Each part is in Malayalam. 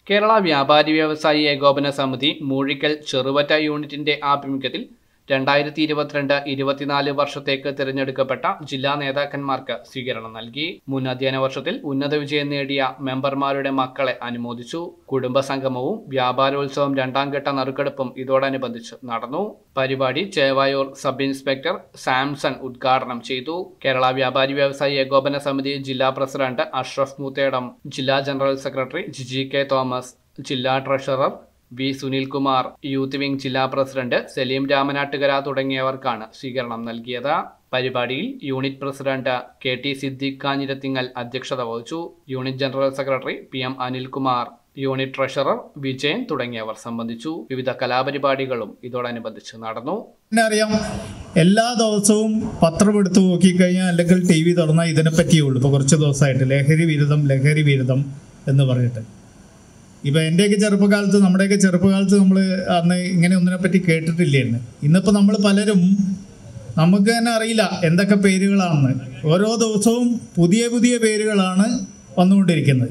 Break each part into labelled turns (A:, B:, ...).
A: കേരള വ്യാപാരി വ്യവസായി ഏകോപന സമിതി മൂഴിക്കൽ ചെറുവറ്റ യൂണിറ്റിന്റെ ആഭിമുഖ്യത്തിൽ രണ്ടായിരത്തി ഇരുപത്തിരണ്ട് ഇരുപത്തിനാല് വർഷത്തേക്ക് തിരഞ്ഞെടുക്കപ്പെട്ട ജില്ലാ നേതാക്കന്മാർക്ക് സ്വീകരണം നൽകി മുൻ അധ്യയന വർഷത്തിൽ ഉന്നത വിജയം നേടിയ മെമ്പർമാരുടെ മക്കളെ അനുമോദിച്ചു കുടുംബസംഗമവും വ്യാപാരോത്സവം രണ്ടാം ഘട്ട നറുക്കെടുപ്പും ഇതോടനുബന്ധിച്ച് നടന്നു പരിപാടി ചേവായൂർ സബ് ഇൻസ്പെക്ടർ സാംസൺ ഉദ്ഘാടനം ചെയ്തു കേരള വ്യാപാരി വ്യവസായി ഏകോപന സമിതി ജില്ലാ പ്രസിഡന്റ് അഷ്റഫ് മൂത്തേടം ജില്ലാ general secretary Jiji K Thomas ജില്ലാ treasurer V Sunilkumar youth wing ജില്ലാ പ്രസിഡന്റ് സലീം രാമനാട്ടുകര തുടങ്ങിയവർക്കാണ് സ്വീകരണം നൽകിയത് പരിപാടിയിൽ unit president K T Siddique Kanhirathingal അധ്യക്ഷത വഹിച്ചു unit general secretary P M Anilkumar unit treasurer Vijayan തുടങ്ങിയവർ സംബന്ധിച്ചു വിവിധ കലാപരിപാടികളും ഇതോടനുബന്ധിച്ച് നടന്നു
B: പിന്നെ അറിയാം എല്ലാ ദിവസവും പത്രം എടുത്ത് നോക്കിക്കഴിഞ്ഞാൽ അല്ലെങ്കിൽ ടി വി തുറന്നാൽ ഇതിനെ പറ്റിയുള്ളൂ ഇപ്പോൾ കുറച്ച് ദിവസമായിട്ട് ലഹരി വിരുദ്ധം ലഹരി വിരുദ്ധം എന്ന് പറഞ്ഞിട്ട് ഇപ്പം എൻ്റെയൊക്കെ ചെറുപ്പകാലത്ത് നമ്മുടെയൊക്കെ ചെറുപ്പകാലത്ത് നമ്മൾ അന്ന് ഇങ്ങനെ ഒന്നിനെ പറ്റി കേട്ടിട്ടില്ലായിരുന്നു ഇന്നിപ്പോൾ നമ്മൾ പലരും നമുക്ക് തന്നെ അറിയില്ല എന്തൊക്കെ പേരുകളാണെന്ന് ഓരോ ദിവസവും പുതിയ പുതിയ പേരുകളാണ് വന്നുകൊണ്ടിരിക്കുന്നത്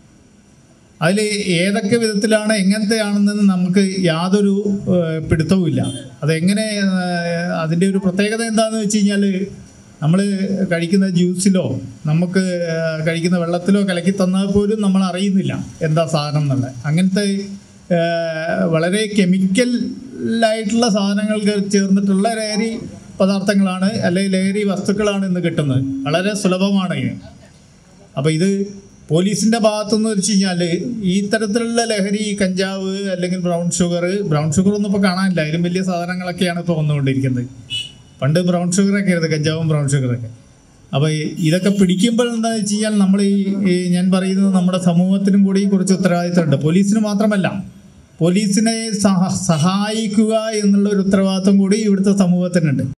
B: അതിൽ ഏതൊക്കെ വിധത്തിലാണ് എങ്ങനത്തെയാണെന്ന് നമുക്ക് യാതൊരു ഏഹ്, പിടുത്തവുമില്ല അതെങ്ങനെ ഏഹ്, അതിൻ്റെ ഒരു പ്രത്യേകത എന്താണെന്ന് വെച്ച് കഴിഞ്ഞാൽ നമ്മൾ കഴിക്കുന്ന ജ്യൂസിലോ നമുക്ക് ഏഹ്, കഴിക്കുന്ന വെള്ളത്തിലോ കലക്കി തന്നാൽ പോലും നമ്മൾ അറിയുന്നില്ല എന്താ സാധനം എന്നുള്ളത് അങ്ങനത്തെ ഏഹ്, വളരെ കെമിക്കലായിട്ടുള്ള സാധനങ്ങൾക്ക് ചേർന്നിട്ടുള്ള ലഹരി പദാർത്ഥങ്ങളാണ് അല്ലെങ്കിൽ ലഹരി വസ്തുക്കളാണ് ഇന്ന് കിട്ടുന്നത് വളരെ സുലഭമാണ് ഇതിന് അപ്പോൾ ഇത് പോലീസിൻ്റെ ഭാഗത്തുനിന്ന് വെച്ച് കഴിഞ്ഞാൽ ഈ തരത്തിലുള്ള ലഹരി കഞ്ചാവ് അല്ലെങ്കിൽ ബ്രൗൺ ഷുഗർ ബ്രൗൺ ഷുഗർ ഒന്നും ഇപ്പോൾ കാണാനില്ല അതിലും വലിയ സാധനങ്ങളൊക്കെയാണ് ഇപ്പോൾ വന്നുകൊണ്ടിരിക്കുന്നത് പണ്ട് ബ്രൗൺ ഷുഗറൊക്കെ ആയിരുന്നു കഞ്ചാവും ബ്രൗൺ ഷുഗറൊക്കെ അപ്പോൾ ഇതൊക്കെ പിടിക്കുമ്പോൾ എന്താണെന്ന് വെച്ച് കഴിഞ്ഞാൽ നമ്മൾ ഈ ഈ ഞാൻ പറയുന്നത് നമ്മുടെ സമൂഹത്തിനും കൂടി കുറച്ച് ഉത്തരവാദിത്തമുണ്ട് പോലീസിന് മാത്രമല്ല പോലീസിനെ സഹ സഹായിക്കുക എന്നുള്ള ഒരു ഉത്തരവാദിത്വം കൂടി ഇവിടുത്തെ സമൂഹത്തിനുണ്ട്